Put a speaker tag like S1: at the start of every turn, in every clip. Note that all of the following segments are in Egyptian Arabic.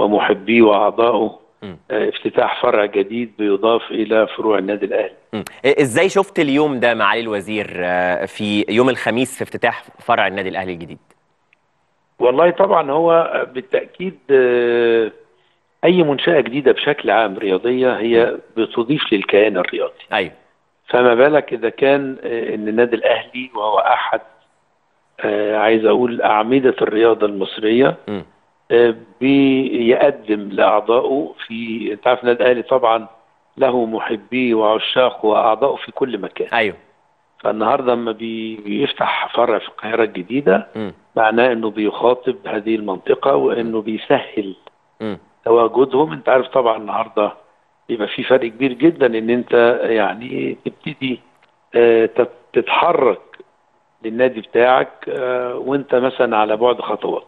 S1: ومحبيه واعضائه
S2: مم.
S1: آه، افتتاح فرع جديد بيضاف الى فروع النادي الاهلي
S2: مم. إيه- ازاي شفت اليوم ده معالي الوزير آه، في يوم الخميس في افتتاح فرع النادي الاهلي الجديد
S1: والله طبعا هو بالتاكيد آه، اي منشاه جديده بشكل عام رياضيه هي بتضيف للكيان الرياضي
S2: ايوه
S1: فما بالك اذا كان آه، ان النادي الاهلي وهو احد آه، عايز اقول اعمده الرياضه المصريه
S2: مم.
S1: آه، بيقدم لاعضائه في انت عارف النادي الاهلي طبعا له محبيه وعشاقه واعضائه في كل مكان
S2: ايوه
S1: فالنهارده لما بي- بيفتح فرع في القاهره الجديده
S2: مم.
S1: معناه انه بيخاطب هذه المنطقه وانه بيسهل
S2: مم.
S1: تواجدهم انت عارف طبعا النهارده بيبقى في فرق كبير جدا ان انت يعني تبتدي آه، تت- تتحرك للنادي بتاعك آه، وانت مثلا على بعد خطوات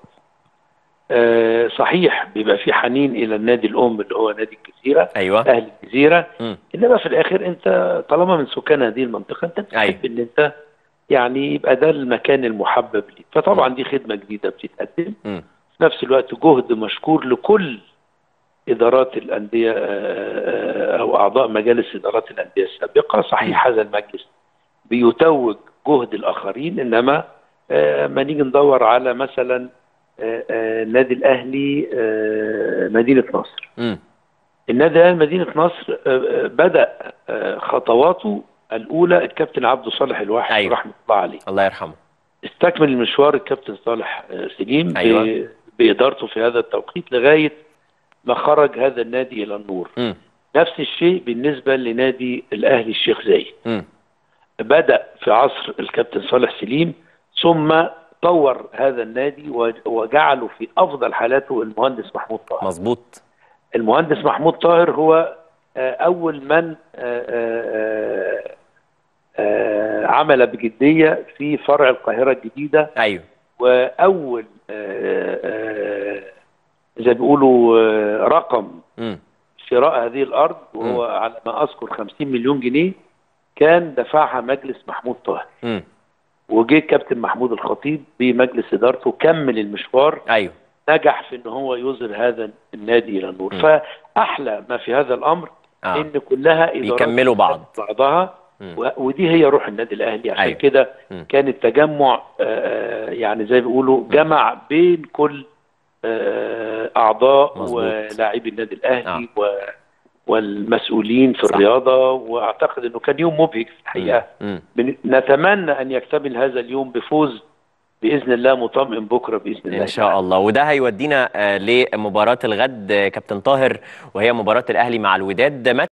S1: آه، صحيح بيبقى في حنين الى النادي الام اللي هو نادي الجزيره
S2: ايوه
S1: اهل الجزيره
S2: مم.
S1: انما في الاخر انت طالما من سكان هذه المنطقه انت بتحب
S2: أيوة.
S1: ان انت يعني يبقى ده المكان المحبب ليك فطبعا دي خدمه جديده بتتقدم
S2: مم.
S1: في نفس الوقت جهد مشكور لكل ادارات الانديه آه، او اعضاء مجالس ادارات الانديه السابقه صحيح هذا المجلس بيتوج جهد الاخرين انما آه، ما نيجي ندور على مثلا آه، آه، النادي الاهلي آه، مدينه نصر
S2: مم.
S1: النادي الاهلي مدينه نصر آه، آه، بدا آه، خطواته الاولى الكابتن عبد صالح الواحد
S2: أيوة.
S1: رحمه الله عليه
S2: الله يرحمه
S1: استكمل المشوار الكابتن صالح آه، سليم ب-
S2: أيوة.
S1: بإدارته في هذا التوقيت لغاية ما خرج هذا النادي إلى النور
S2: مم.
S1: نفس الشيء بالنسبة لنادي الأهلي الشيخ زايد
S2: مم.
S1: بدأ في عصر الكابتن صالح سليم ثم طور هذا النادي و- وجعله في أفضل حالاته المهندس محمود طاهر
S2: مظبوط
S1: المهندس محمود طاهر هو آه، أول من آه، آه، آه، عمل بجدية في فرع القاهرة الجديدة
S2: ايوه
S1: واول آه، آه، زي ما بيقولوا آه، رقم
S2: مم.
S1: شراء هذه الارض وهو على ما اذكر 50 مليون جنيه كان دفعها مجلس محمود طاهر
S2: مم.
S1: وجه كابتن محمود الخطيب بمجلس ادارته كمل المشوار
S2: ايوه
S1: نجح في ان هو يظهر هذا النادي الى النور
S2: م.
S1: فاحلى ما في هذا الامر
S2: اه
S1: ان كلها ادارات
S2: بيكملوا بعض.
S1: بعضها
S2: مم.
S1: و- ودي هي روح النادي الاهلي عشان
S2: أيوة.
S1: كده
S2: مم.
S1: كان التجمع آه، يعني زي ما بيقولوا جمع بين كل آه، اعضاء
S2: مظبوط.
S1: ولاعبي النادي الاهلي و والمسؤولين في
S2: صح.
S1: الرياضه واعتقد انه كان يوم مبهج في الحقيقه
S2: مم.
S1: بن- نتمنى ان يكتمل هذا اليوم بفوز باذن الله مطمئن بكره باذن الله
S2: ان شاء الله وده هيودينا آه، لمباراه الغد آه، كابتن طاهر وهي مباراه الاهلي مع الوداد